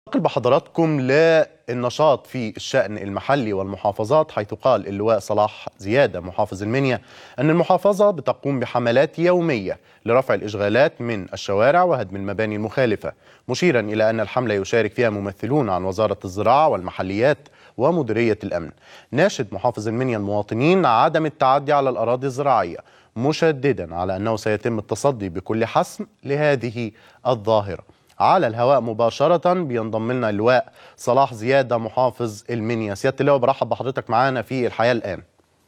ننتقل بحضراتكم للنشاط في الشأن المحلي والمحافظات حيث قال اللواء صلاح زيادة محافظ المنيا أن المحافظة بتقوم بحملات يومية لرفع الإشغالات من الشوارع وهدم المباني المخالفة مشيرا إلى أن الحملة يشارك فيها ممثلون عن وزارة الزراعة والمحليات ومديرية الأمن ناشد محافظ المنيا المواطنين عدم التعدي على الأراضي الزراعية مشددا على أنه سيتم التصدي بكل حسم لهذه الظاهرة على الهواء مباشرة بينضم لنا اللواء صلاح زيادة محافظ المنيا سيادة اللواء برحب بحضرتك معانا في الحياة الآن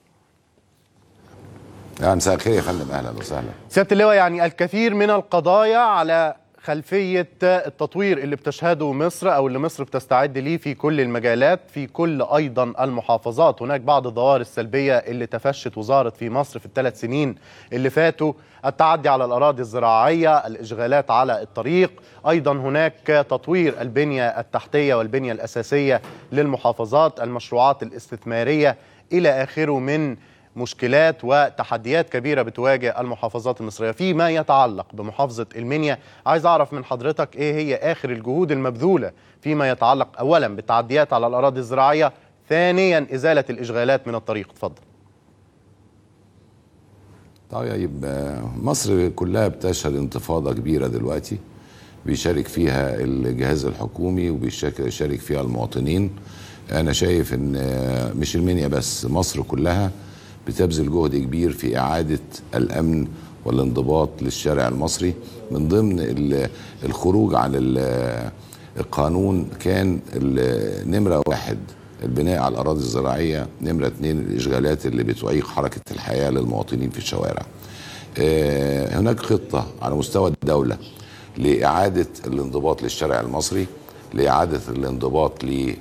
يا مساء الخير يا فندم اهلا وسهلا سيادة اللواء يعني الكثير من القضايا على خلفية التطوير اللي بتشهده مصر أو اللي مصر بتستعد ليه في كل المجالات في كل أيضا المحافظات هناك بعض الظواهر السلبية اللي تفشت وظهرت في مصر في الثلاث سنين اللي فاتوا التعدي على الأراضي الزراعية الإشغالات على الطريق أيضا هناك تطوير البنية التحتية والبنية الأساسية للمحافظات المشروعات الاستثمارية إلى آخره من مشكلات وتحديات كبيرة بتواجه المحافظات المصرية فيما يتعلق بمحافظة المنيا عايز أعرف من حضرتك إيه هي آخر الجهود المبذولة فيما يتعلق أولا بالتعديات على الأراضي الزراعية ثانيا إزالة الإشغالات من الطريق اتفضل طيب مصر كلها بتشهد انتفاضة كبيرة دلوقتي بيشارك فيها الجهاز الحكومي وبيشارك فيها المواطنين أنا شايف إن مش المنيا بس مصر كلها بتبذل جهد كبير في إعادة الأمن والانضباط للشارع المصري من ضمن الخروج عن القانون كان نمرة واحد البناء على الأراضي الزراعية نمرة اتنين الإشغالات اللي بتعيق حركة الحياة للمواطنين في الشوارع هناك خطة على مستوى الدولة لإعادة الانضباط للشارع المصري لإعادة الانضباط ل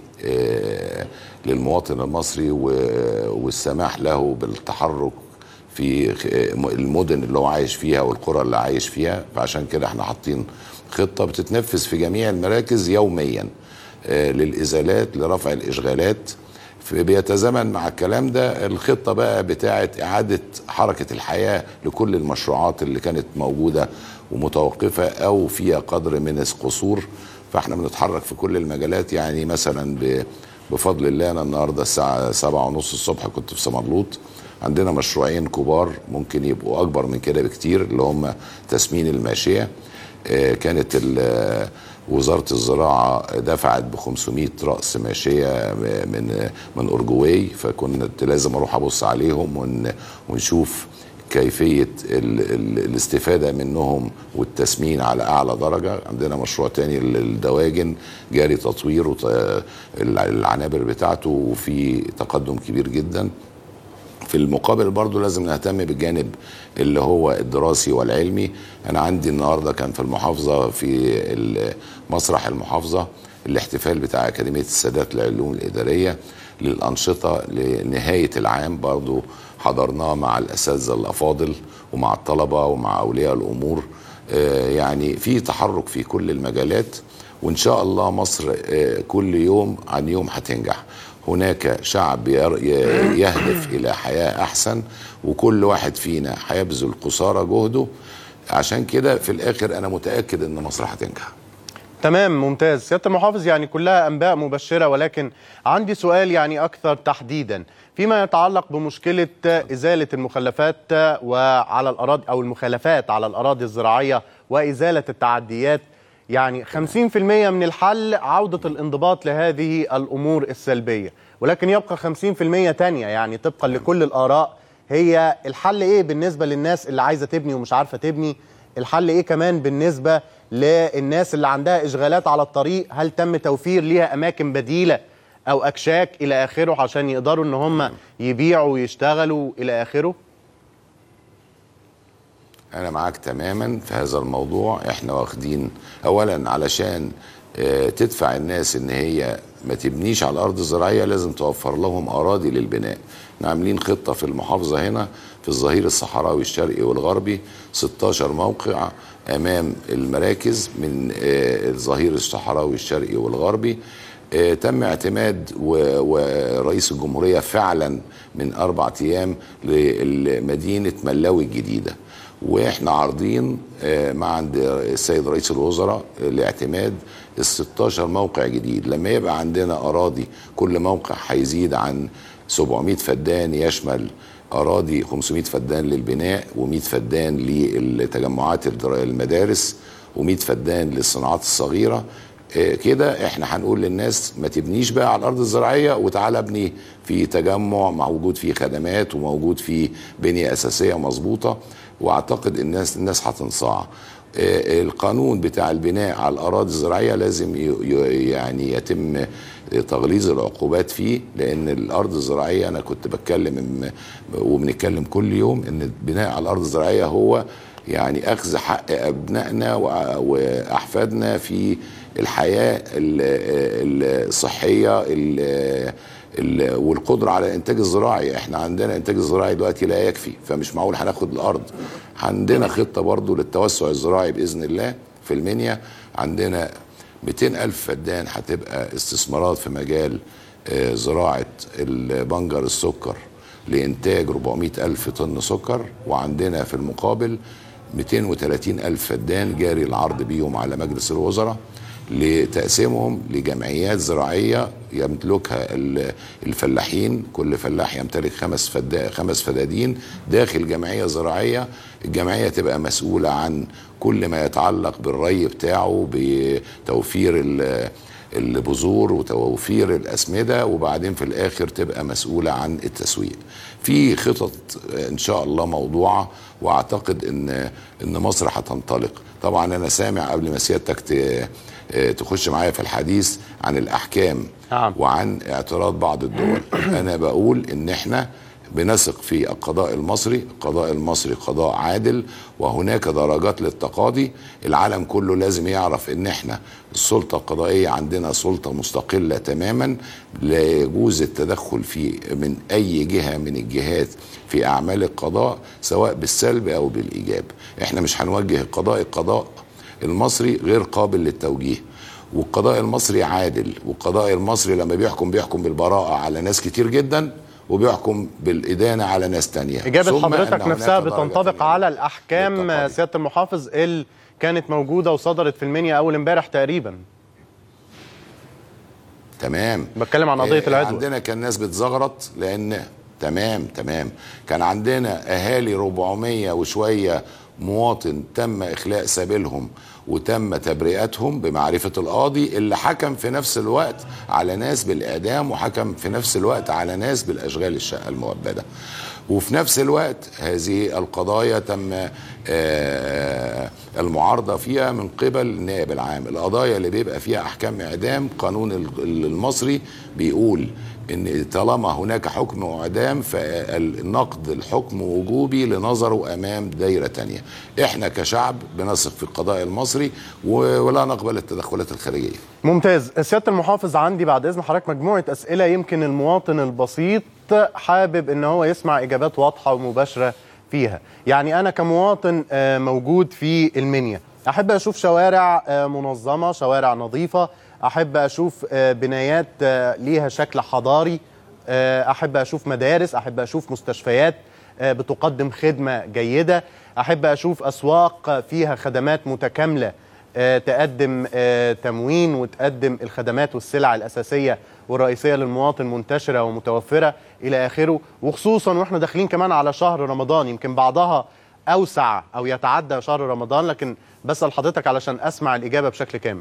للمواطن المصري والسماح له بالتحرك في المدن اللي هو عايش فيها والقرى اللي عايش فيها فعشان كده احنا حاطين خطه بتتنفذ في جميع المراكز يوميا للازالات لرفع الاشغالات بيتزامن مع الكلام ده الخطه بقى بتاعه اعاده حركه الحياه لكل المشروعات اللي كانت موجوده ومتوقفه او فيها قدر من القصور فاحنا بنتحرك في كل المجالات يعني مثلا بفضل الله انا النهارده الساعه سبعة ونص الصبح كنت في سمرلوط عندنا مشروعين كبار ممكن يبقوا اكبر من كده بكتير اللي هم تسمين الماشيه كانت وزاره الزراعه دفعت ب 500 راس ماشيه من من اورجواي فكنت لازم اروح ابص عليهم ونشوف كيفية ال ال الاستفادة منهم والتسمين على أعلى درجة عندنا مشروع تاني للدواجن جاري تطوير العنابر بتاعته وفي تقدم كبير جدا في المقابل برضو لازم نهتم بالجانب اللي هو الدراسي والعلمي أنا عندي النهاردة كان في المحافظة في مسرح المحافظة الاحتفال بتاع أكاديمية السادات للعلوم الإدارية للأنشطة لنهاية العام برضو حضرناه مع الاساتذه الافاضل ومع الطلبه ومع اولياء الامور يعني في تحرك في كل المجالات وان شاء الله مصر كل يوم عن يوم هتنجح هناك شعب يهدف الى حياه احسن وكل واحد فينا هيبذل قصارى جهده عشان كده في الاخر انا متاكد ان مصر هتنجح تمام ممتاز سياده المحافظ يعني كلها انباء مبشره ولكن عندي سؤال يعني اكثر تحديدا فيما يتعلق بمشكله ازاله المخلفات وعلى الاراضي او المخالفات على الاراضي الزراعيه وازاله التعديات يعني 50% من الحل عوده الانضباط لهذه الامور السلبيه ولكن يبقى 50% تانية يعني طبقا لكل الاراء هي الحل ايه بالنسبه للناس اللي عايزه تبني ومش عارفه تبني الحل ايه كمان بالنسبه للناس اللي عندها اشغالات على الطريق هل تم توفير ليها اماكن بديله او اكشاك الى اخره عشان يقدروا ان هم يبيعوا ويشتغلوا الى اخره انا معاك تماما في هذا الموضوع احنا واخدين اولا علشان اه تدفع الناس ان هي ما تبنيش على الارض الزراعيه لازم توفر لهم اراضي للبناء احنا عاملين خطه في المحافظه هنا في الظهير الصحراوي الشرقي والغربي 16 موقع امام المراكز من اه الظهير الصحراوي الشرقي والغربي اه تم اعتماد ورئيس الجمهوريه فعلا من اربع ايام لمدينه ملاوي الجديده واحنا عارضين آه، مع عند السيد رئيس الوزراء لاعتماد ال 16 موقع جديد لما يبقى عندنا اراضي كل موقع هيزيد عن 700 فدان يشمل اراضي 500 فدان للبناء و100 فدان للتجمعات الدرا- المدارس و100 فدان للصناعات الصغيره آه، كده احنا هنقول للناس ما تبنيش بقى على الارض الزراعيه وتعالى ابني في تجمع موجود فيه خدمات وموجود فيه بنيه اساسيه مظبوطه واعتقد الناس الناس هتنصاع آه، القانون بتاع البناء على الاراضي الزراعيه لازم ي- ي- يعني يتم تغليظ العقوبات فيه لان الارض الزراعيه انا كنت بتكلم م- وبنتكلم كل يوم ان البناء على الارض الزراعيه هو يعني اخذ حق ابنائنا وع- واحفادنا في الحياه ال- ال- الصحيه ال- ال- والقدره على الانتاج الزراعي احنا عندنا انتاج الزراعي دلوقتي لا يكفي فمش معقول هناخد الارض عندنا خطه برضو للتوسع الزراعي باذن الله في المنيا عندنا 200 ألف فدان هتبقى استثمارات في مجال آه، زراعة البنجر السكر لإنتاج 400 ألف طن سكر وعندنا في المقابل 230 ألف فدان جاري العرض بيهم على مجلس الوزراء لتقسيمهم لجمعيات زراعية يمتلكها ال- الفلاحين كل فلاح يمتلك خمس فدا خمس فدادين داخل جمعية زراعية الجمعية تبقى مسؤولة عن كل ما يتعلق بالري بتاعه بتوفير ال- البذور وتوفير الأسمدة وبعدين في الآخر تبقى مسؤولة عن التسويق في خطط إن شاء الله موضوعة وأعتقد إن إن مصر هتنطلق طبعا أنا سامع قبل ما سيادتك ت- تخش معايا في الحديث عن الأحكام نعم. وعن اعتراض بعض الدول أنا بقول إن إحنا بنثق في القضاء المصري القضاء المصري قضاء عادل وهناك درجات للتقاضي العالم كله لازم يعرف ان احنا السلطة القضائية عندنا سلطة مستقلة تماما لا يجوز التدخل في من اي جهة من الجهات في اعمال القضاء سواء بالسلب او بالايجاب احنا مش هنوجه القضاء القضاء المصري غير قابل للتوجيه والقضاء المصري عادل والقضاء المصري لما بيحكم بيحكم بالبراءة على ناس كتير جدا وبيحكم بالإدانة على ناس تانية إجابة ثم حضرتك أن نفسها هناك درجة بتنطبق تانية على الأحكام للتقاضي. سيادة المحافظ اللي كانت موجودة وصدرت في المنيا أول امبارح تقريبا تمام بتكلم عن قضية آه، العدوى عندنا كان ناس بتزغرط لان تمام تمام كان عندنا اهالي 400 وشويه مواطن تم اخلاء سبيلهم وتم تبرئتهم بمعرفه القاضي اللي حكم في نفس الوقت على ناس بالاعدام وحكم في نفس الوقت على ناس بالاشغال الشقه المؤبده وفي نفس الوقت هذه القضايا تم آه، المعارضه فيها من قبل النائب العام القضايا اللي بيبقى فيها احكام اعدام قانون ال- المصري بيقول ان طالما هناك حكم اعدام فالنقد الحكم وجوبي لنظره امام دايره تانية احنا كشعب بنثق في القضاء المصري و- ولا نقبل التدخلات الخارجيه ممتاز سيادة المحافظ عندي بعد إذن حضرتك مجموعة أسئلة يمكن المواطن البسيط حابب إن هو يسمع إجابات واضحة ومباشرة فيها يعني أنا كمواطن آه، موجود في المنيا أحب أشوف شوارع آه، منظمة شوارع نظيفة أحب أشوف آه، بنايات آه، ليها شكل حضاري آه، أحب أشوف مدارس أحب أشوف مستشفيات آه، بتقدم خدمة جيدة أحب أشوف أسواق فيها خدمات متكاملة آه، تقدم آه، تموين وتقدم الخدمات والسلع الأساسية والرئيسية للمواطن منتشرة ومتوفرة إلى آخره وخصوصا وإحنا داخلين كمان على شهر رمضان يمكن بعضها أوسع أو يتعدى شهر رمضان لكن بسأل حضرتك علشان أسمع الإجابة بشكل كامل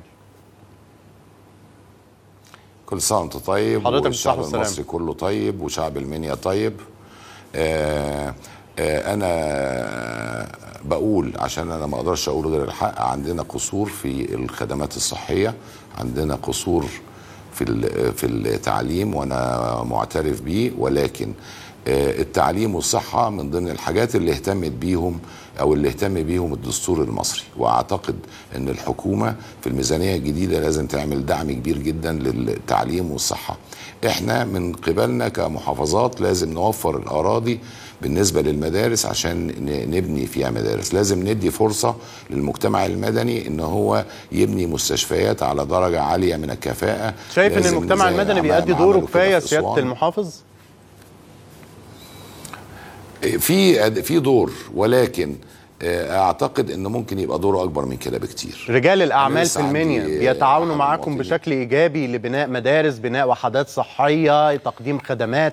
كل سنه وانت طيب حضرتك والشعب بالصحة والسلام. المصري كله طيب وشعب المنيا طيب آه آه انا بقول عشان انا ما اقدرش اقول غير الحق عندنا قصور في الخدمات الصحيه عندنا قصور في ال- في التعليم وانا معترف بيه ولكن آه، التعليم والصحه من ضمن الحاجات اللي اهتمت بيهم او اللي اهتم بيهم الدستور المصري واعتقد ان الحكومه في الميزانيه الجديده لازم تعمل دعم كبير جدا للتعليم والصحه احنا من قبلنا كمحافظات لازم نوفر الاراضي بالنسبه للمدارس عشان ن- نبني فيها مدارس لازم ندي فرصه للمجتمع المدني ان هو يبني مستشفيات على درجه عاليه من الكفاءه شايف إن لازم المجتمع زي المدني ما بيأدي عملوا دوره كده كفاية في سيادة أسوان. المحافظ؟ في في دور ولكن آه، اعتقد ان ممكن يبقى دوره اكبر من كده بكتير رجال الاعمال في لسه عندي، المنيا آه، بيتعاونوا أحد معاكم المواطنين. بشكل ايجابي لبناء مدارس بناء وحدات صحيه تقديم خدمات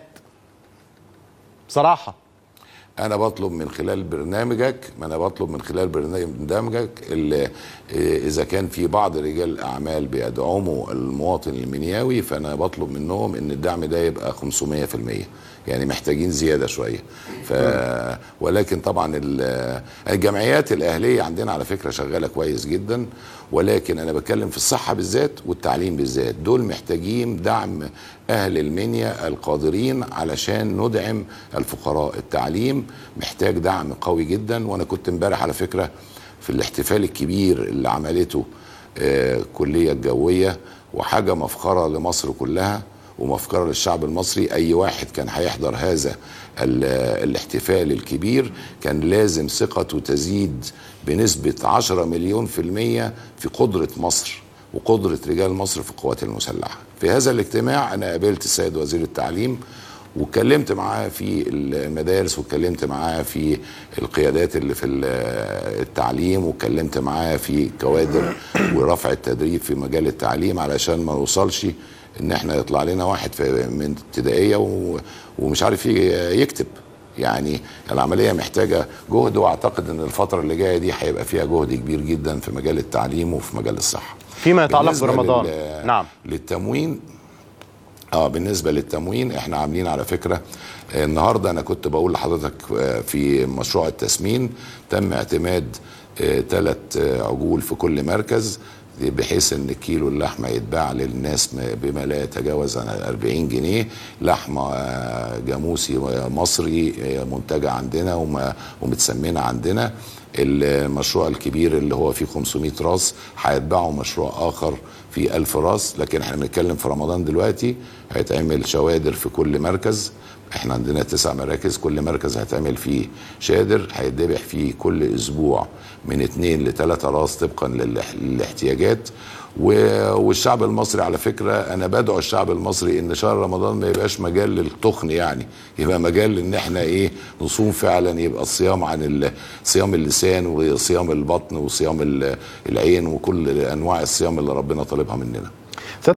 بصراحه انا بطلب من خلال برنامجك ما انا بطلب من خلال برنامجك اللي اذا كان في بعض رجال الاعمال بيدعموا المواطن المنياوي فانا بطلب منهم ان الدعم ده يبقى 500% يعني محتاجين زياده شويه ف ولكن طبعا ال- الجمعيات الاهليه عندنا على فكره شغاله كويس جدا ولكن انا بتكلم في الصحه بالذات والتعليم بالذات دول محتاجين دعم اهل المنيا القادرين علشان ندعم الفقراء التعليم محتاج دعم قوي جدا وانا كنت امبارح على فكره في الاحتفال الكبير اللي عملته آه، الكليه الجويه وحاجه مفخره لمصر كلها ومفكرة للشعب المصري أي واحد كان هيحضر هذا ال- الاحتفال الكبير كان لازم ثقته تزيد بنسبة 10 مليون في المية في قدرة مصر وقدرة رجال مصر في القوات المسلحة في هذا الاجتماع أنا قابلت السيد وزير التعليم واتكلمت معاه في المدارس واتكلمت معاه في القيادات اللي في ال- التعليم واتكلمت معاه في كوادر ورفع التدريب في مجال التعليم علشان ما نوصلش ان احنا يطلع لنا واحد في من ابتدائيه و- ومش عارف ي- يكتب يعني العمليه محتاجه جهد واعتقد ان الفتره اللي جايه دي هيبقى فيها جهد كبير جدا في مجال التعليم وفي مجال الصحه فيما يتعلق بالنسبة برمضان لل- نعم للتموين اه بالنسبه للتموين احنا عاملين على فكره آه، النهارده انا كنت بقول لحضرتك آه، في مشروع التسمين تم اعتماد ثلاث عجول في كل مركز بحيث ان كيلو اللحمه يتباع للناس م- بما لا يتجاوز عن 40 جنيه لحمه آه، جاموسي مصري آه، منتجه عندنا وم- ومتسمنه عندنا المشروع الكبير اللي هو فيه 500 راس هيتبعه مشروع اخر فيه 1000 راس لكن احنا بنتكلم في رمضان دلوقتي هيتعمل شوادر في كل مركز احنا عندنا تسع مراكز كل مركز هيتعمل فيه شادر هيتذبح فيه كل اسبوع من اتنين لتلاتة راس طبقا للاح- للاحتياجات و- والشعب المصري على فكرة أنا بدعو الشعب المصري إن شهر رمضان ما يبقاش مجال للتخن يعني يبقى مجال إن إحنا إيه نصوم فعلا يبقى الصيام عن ال- صيام اللسان وصيام البطن وصيام ال- العين وكل أنواع الصيام اللي ربنا طالبها مننا